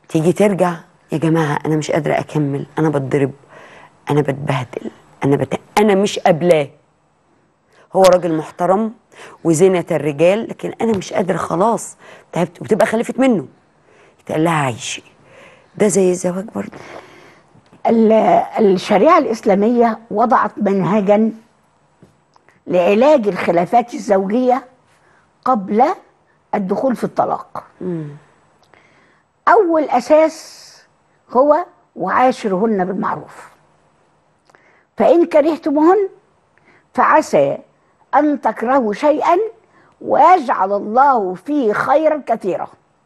تيجي ترجع يا جماعه انا مش قادره اكمل انا بتضرب انا بتبهدل انا بت... انا مش قابلاه هو راجل محترم وزينة الرجال لكن انا مش قادره خلاص تعبت وتبقى خلفت منه يتقال لها عايشي ده زي الزواج برضه ال- الشريعة الإسلامية وضعت منهجا لعلاج الخلافات الزوجية قبل الدخول في الطلاق أول أساس هو وعاشرهن بالمعروف فإن كرهتموهن فعسى أن تكرهوا شيئا ويجعل الله فيه خيرا كثيرا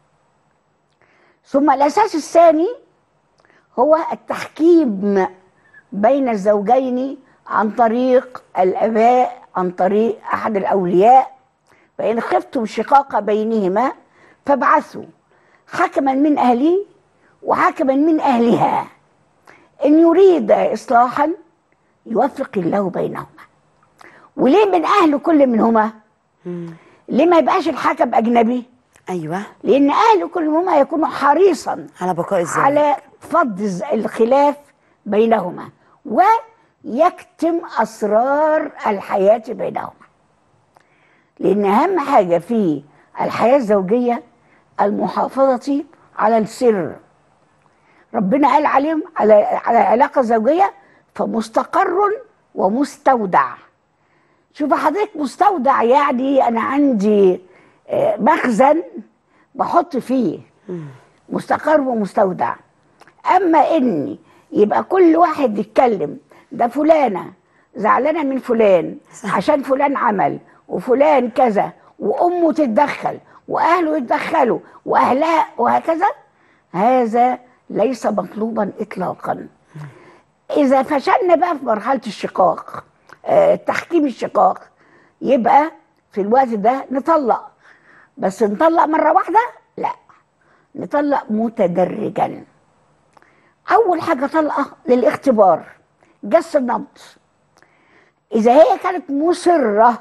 ثم الأساس الثاني هو التحكيم بين الزوجين عن طريق الاباء عن طريق احد الاولياء فان خفتم شقاق بينهما فابعثوا حكما من اهله وحكما من اهلها ان يريد اصلاحا يوفق الله بينهما وليه من اهل كل منهما ليه ما يبقاش الحكم اجنبي ايوه لان اهل كل منهما يكونوا حريصا على بقاء الزواج على فض الز- الخلاف بينهما ويكتم اسرار الحياه بينهما لان اهم حاجه في الحياه الزوجيه المحافظه على السر ربنا قال عليهم على على العلاقه الزوجيه فمستقر ومستودع شوف حضرتك مستودع يعني انا عندي آه، مخزن بحط فيه مستقر ومستودع اما اني يبقى كل واحد يتكلم ده فلانه زعلانه من فلان عشان فلان عمل وفلان كذا وامه تتدخل واهله يتدخلوا واهلها وهكذا هذا ليس مطلوبا اطلاقا اذا فشلنا بقى في مرحله الشقاق آه، تحكيم الشقاق يبقى في الوقت ده نطلق بس نطلق مره واحده لا نطلق متدرجا اول حاجه طلقه للاختبار جس النبض اذا هي كانت مصره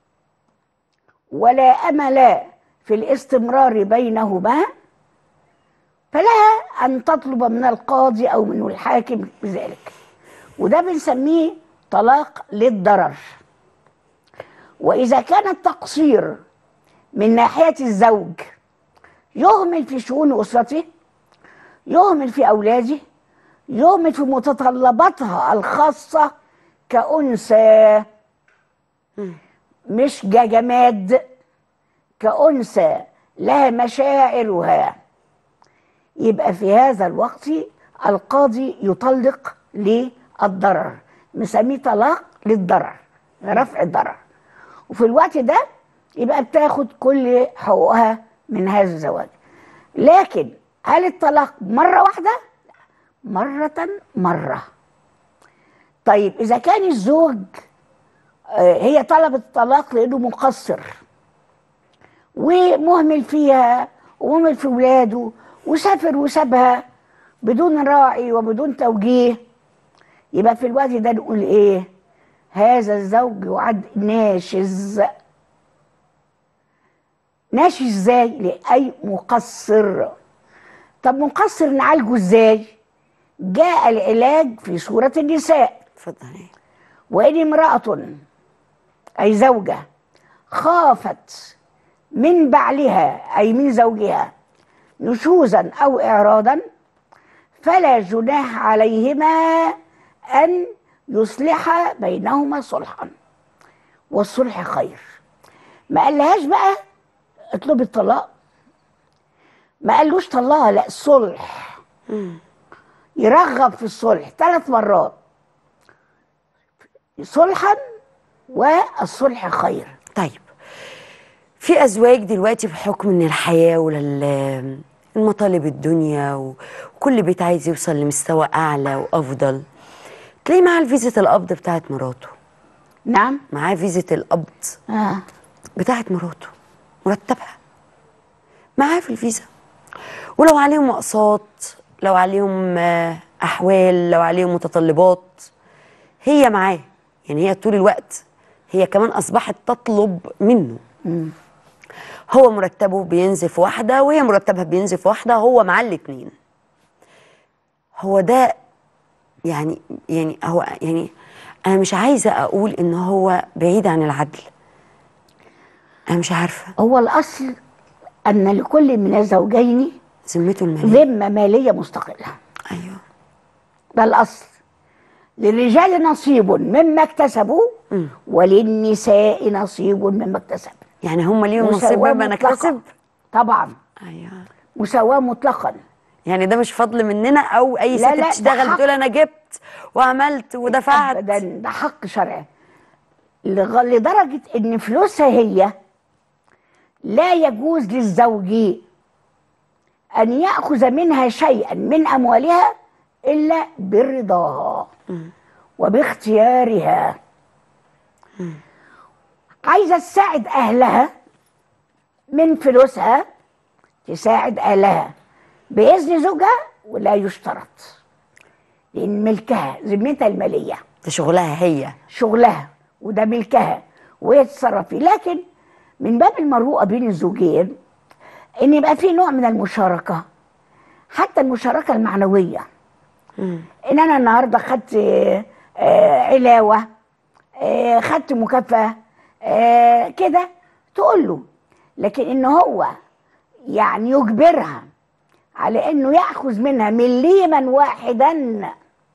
ولا امل في الاستمرار بينهما فلها ان تطلب من القاضي او من الحاكم بذلك وده بنسميه طلاق للضرر واذا كان التقصير من ناحيه الزوج يهمل في شؤون اسرته يهمل في اولاده يهمل في متطلباتها الخاصه كانثى مش كجماد كانثى لها مشاعرها يبقى في هذا الوقت القاضي يطلق للضرر نسميه طلاق للضرر لرفع الضرر وفي الوقت ده يبقى بتاخد كل حقوقها من هذا الزواج لكن هل الطلاق مرة واحدة؟ لا، مرة مرة طيب إذا كان الزوج آه، هي طلبت الطلاق لأنه مقصر ومهمل فيها ومهمل في ولاده وسافر وسابها بدون راعي وبدون توجيه يبقى في الوقت ده نقول ايه هذا الزوج يعد ناشز ناشز ازاي لاي مقصر طب مقصر نعالجه ازاي جاء العلاج في سوره النساء اتفضلي وإن امرأة أي زوجة خافت من بعلها أي من زوجها نشوزا أو إعراضا فلا جناح عليهما أن يصلحا بينهما صلحا والصلح خير ما قالهاش بقى اطلبي الطلاق ما قالوش طلقها لا صلح يرغب في الصلح ثلاث مرات صلحا والصلح خير طيب في ازواج دلوقتي بحكم ان الحياه والمطالب الدنيا وكل بيت عايز يوصل لمستوى اعلى وافضل تلاقيه معاه فيزة القبض بتاعت مراته نعم معاه فيزة القبض آه. بتاعت مراته مرتبها معاه في الفيزا ولو عليهم اقساط لو عليهم آه، احوال لو عليهم متطلبات هي معاه يعني هي طول الوقت هي كمان اصبحت تطلب منه هو مرتبه بينزف واحده وهي مرتبها بينزف واحده هو معاه الاتنين هو ده يعني يعني هو يعني انا مش عايزه اقول ان هو بعيد عن العدل انا مش عارفه هو الاصل ان لكل من الزوجين ذمته الماليه ذمه ماليه مستقله ايوه ده الاصل للرجال نصيب مما اكتسبوا وللنساء نصيب مما اكتسبوا يعني هم ليهم نصيب مساواة مما مطلقة. نكتسب طبعا ايوه مساواه مطلقا يعني ده مش فضل مننا او اي ست لا، لا، ده بتشتغل حق. بتقول انا جبت وعملت ودفعت ابدا ده حق شرعي لغ- لدرجه ان فلوسها هي لا يجوز للزوج ان ياخذ منها شيئا من اموالها الا برضاها وباختيارها عايزه تساعد اهلها من فلوسها تساعد اهلها باذن زوجها ولا يشترط لان ملكها ذمتها الماليه ده شغلها هي شغلها وده ملكها وهي تتصرف فيه لكن من باب المروءه بين الزوجين ان يبقى في نوع من المشاركه حتى المشاركه المعنويه ان انا النهارده خدت آه، آه، علاوه آه، خدت مكافاه آه، كده تقول له لكن ان هو يعني يجبرها على انه ياخذ منها مليما واحدا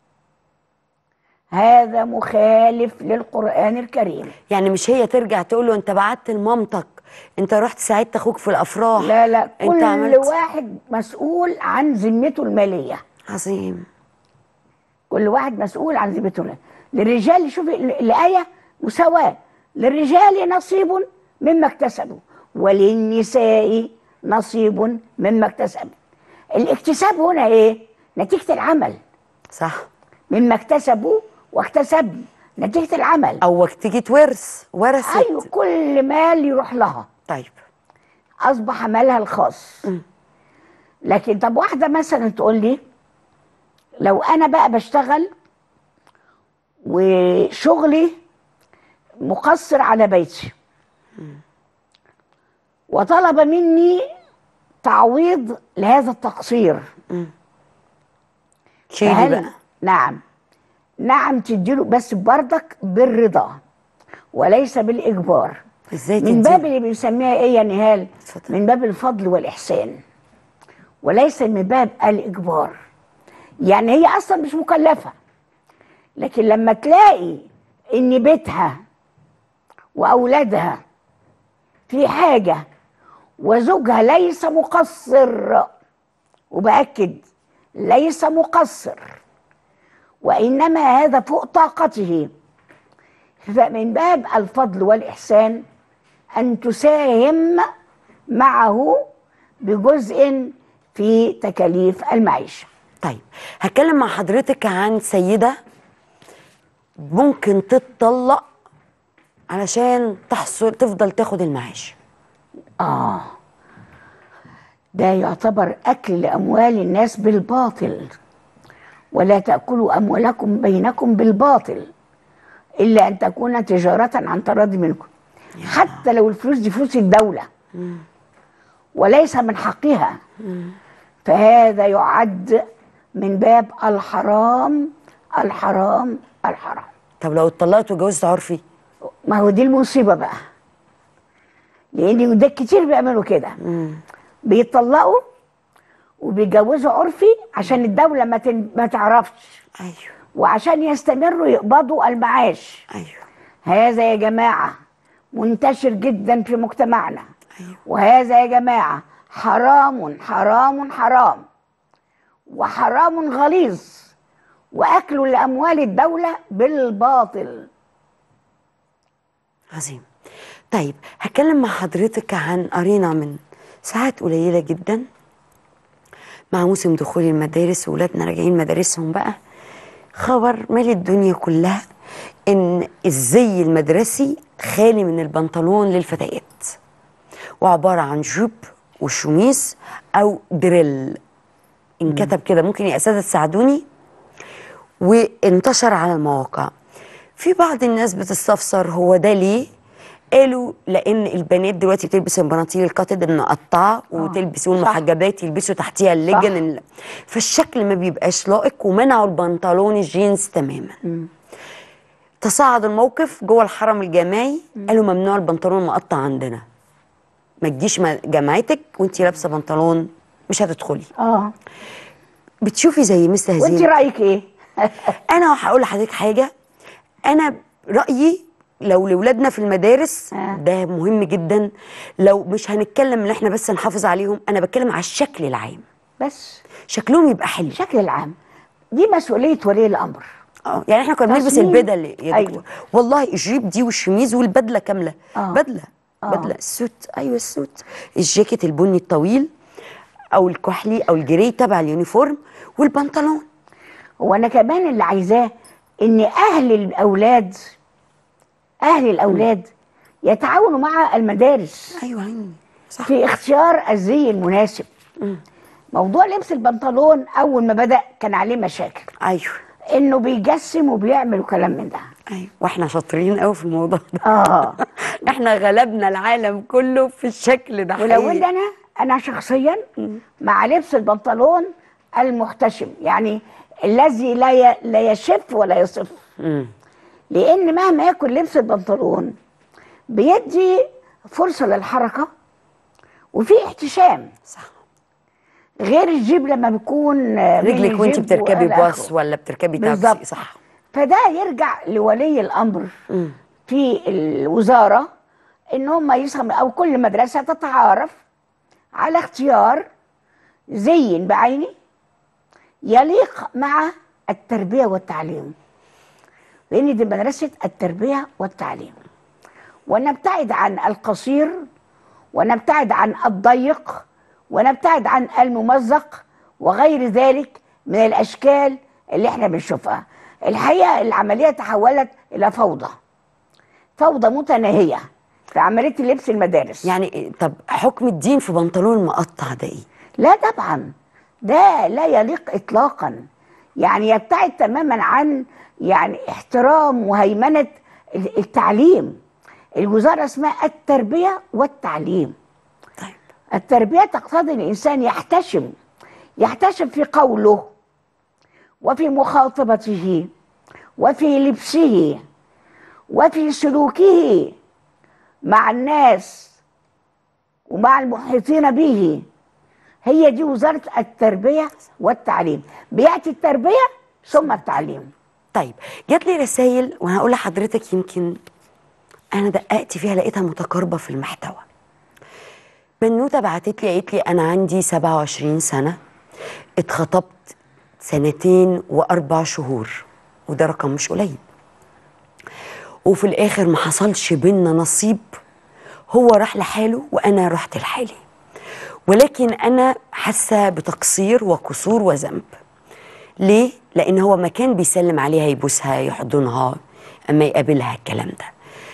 هذا مخالف للقران الكريم يعني مش هي ترجع تقول له انت بعت لمامتك انت رحت ساعدت اخوك في الافراح لا لا انت كل عملت واحد مسؤول عن ذمته الماليه عظيم كل واحد مسؤول عن ذمته الماليه للرجال شوف ال- الايه مساواه للرجال نصيب مما اكتسبوا وللنساء نصيب مما اكتسبوا الاكتساب هنا ايه نتيجه العمل صح مما اكتسبوا واكتسبوا نتيجه العمل او تيجي تورث ورثت ايوه كل مال يروح لها طيب اصبح مالها الخاص لكن طب واحده مثلا تقول لي لو انا بقى بشتغل وشغلي مقصر على بيتي وطلب مني تعويض لهذا التقصير شيلي فهل- بقى نعم نعم تديله بس بردك بالرضا وليس بالاجبار ازاي من تدي باب اللي بيسميها ايه يا نهال اتفضل. من باب الفضل والاحسان وليس من باب الاجبار يعني هي اصلا مش مكلفه لكن لما تلاقي ان بيتها واولادها في حاجه وزوجها ليس مقصر وباكد ليس مقصر وانما هذا فوق طاقته فمن باب الفضل والإحسان أن تساهم معه بجزء في تكاليف المعيشة طيب هتكلم مع حضرتك عن سيدة ممكن تتطلق علشان تحصل تفضل تاخد المعاش آه ده يعتبر أكل لأموال الناس بالباطل ولا تأكلوا أموالكم بينكم بالباطل إلا أن تكون تجارة عن تراضي منكم حتى لو الفلوس دي فلوس الدولة وليس من حقها فهذا يعد من باب الحرام الحرام الحرام طب لو اتطلقت وجوزت عرفي ما هو دي المصيبه بقى لان ده كتير بيعملوا كده بيطلقوا وبيتجوزوا عرفي عشان الدوله ما تن... ما تعرفش ايوه وعشان يستمروا يقبضوا المعاش ايوه هذا يا جماعه منتشر جدا في مجتمعنا ايوه وهذا يا جماعه حرام حرام حرام وحرام غليظ واكل لاموال الدوله بالباطل عظيم طيب هتكلم مع حضرتك عن قرينا من ساعات قليلة جدا مع موسم دخول المدارس وولادنا راجعين مدارسهم بقى خبر مال الدنيا كلها ان الزي المدرسي خالي من البنطلون للفتيات وعبارة عن جوب وشميس او دريل انكتب كده ممكن يا اساتذه تساعدوني وانتشر على المواقع في بعض الناس بتستفسر هو ده ليه قالوا لان البنات دلوقتي بتلبس البناطيل القطد المقطعه وتلبس والمحجبات يلبسوا تحتيها اللجن ال- فالشكل ما بيبقاش لائق ومنعوا البنطلون الجينز تماما تصاعد الموقف جوه الحرم الجامعي قالوا ممنوع البنطلون المقطع عندنا ما تجيش مع جامعتك وانت لابسه بنطلون مش هتدخلي اه بتشوفي زي مثل هذه وانت رايك ايه انا هقول لحضرتك حاجه انا رايي لو لاولادنا في المدارس آه. ده مهم جدا لو مش هنتكلم ان احنا بس نحافظ عليهم انا بتكلم على الشكل العام بس شكلهم يبقى حلو الشكل العام دي مسؤوليه ولي الامر اه يعني احنا كنا بنلبس تصميم. البدل يا دكتور أيوة. والله الجيب دي والشميز والبدله كامله آه. بدله آه. بدله السوت ايوه السوت الجاكيت البني الطويل او الكحلي او الجري تبع اليونيفورم والبنطلون وانا كمان اللي عايزاه ان اهل الاولاد اهل الاولاد يتعاونوا مع المدارس ايوه عيني صح في اختيار الزي المناسب موضوع لبس البنطلون اول ما بدا كان عليه مشاكل ايوه انه بيجسم وبيعمل وكلام من ده ايوه واحنا شاطرين قوي في الموضوع ده اه احنا غلبنا العالم كله في الشكل ده ولو حقيقي. ان انا انا شخصيا مع لبس البنطلون المحتشم يعني الذي لا ي- لا يشف ولا يصف مم. لان مهما يكن لبس البنطلون بيدي فرصه للحركه وفي احتشام صح غير الجيب لما بيكون آه، ميني رجلك وانت جيب بتركبي وإلى باص آخره. ولا بتركبي بالظبط. تاكسي صح فده يرجع لولي الامر مم. في الوزاره ان هم يسهم او كل مدرسه تتعارف على اختيار زي بعيني يليق مع التربيه والتعليم لان دي مدرسه التربيه والتعليم ونبتعد عن القصير ونبتعد عن الضيق ونبتعد عن الممزق وغير ذلك من الاشكال اللي احنا بنشوفها الحقيقه العمليه تحولت الى فوضى فوضى متناهيه في عمليه لبس المدارس يعني إيه- طب حكم الدين في بنطلون مقطع ده ايه لا طبعا ده لا يليق اطلاقا يعني يبتعد تماما عن يعني احترام وهيمنه التعليم الوزاره اسمها التربيه والتعليم طيب التربيه تقتضي ان الانسان يحتشم يحتشم في قوله وفي مخاطبته وفي لبسه وفي سلوكه مع الناس ومع المحيطين به هي دي وزاره التربيه والتعليم بياتي التربيه ثم التعليم طيب جات لي رسائل وانا هقول لحضرتك يمكن انا دققت فيها لقيتها متقاربه في المحتوى بنوته بعتت لي قالت لي انا عندي 27 سنه اتخطبت سنتين واربع شهور وده رقم مش قليل وفي الاخر ما حصلش بينا نصيب هو راح لحاله وانا رحت لحالي ولكن انا حاسه بتقصير وقصور وذنب ليه؟ لأن هو ما كان بيسلم عليها يبوسها يحضنها أما يقابلها الكلام ده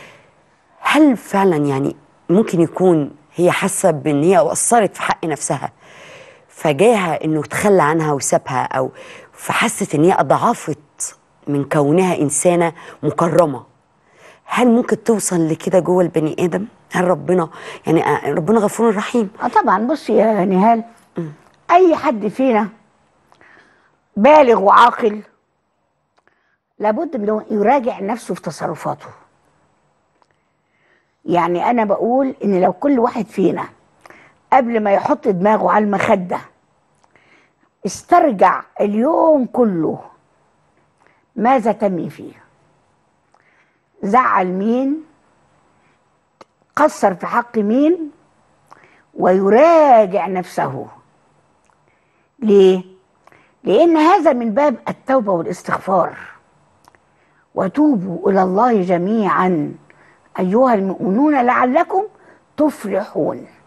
هل فعلا يعني ممكن يكون هي حاسة بأن هي قصرت في حق نفسها فجاها أنه تخلى عنها وسابها أو فحست أن هي أضعفت من كونها إنسانة مكرمة هل ممكن توصل لكده جوه البني آدم؟ هل ربنا يعني آه، ربنا غفور رحيم اه طبعا بصي يا نهال اي حد فينا بالغ وعاقل لابد انه يراجع نفسه في تصرفاته يعني انا بقول ان لو كل واحد فينا قبل ما يحط دماغه على المخده استرجع اليوم كله ماذا تم فيه زعل مين قصر في حق مين ويراجع نفسه ليه لان هذا من باب التوبه والاستغفار وتوبوا الى الله جميعا ايها المؤمنون لعلكم تفلحون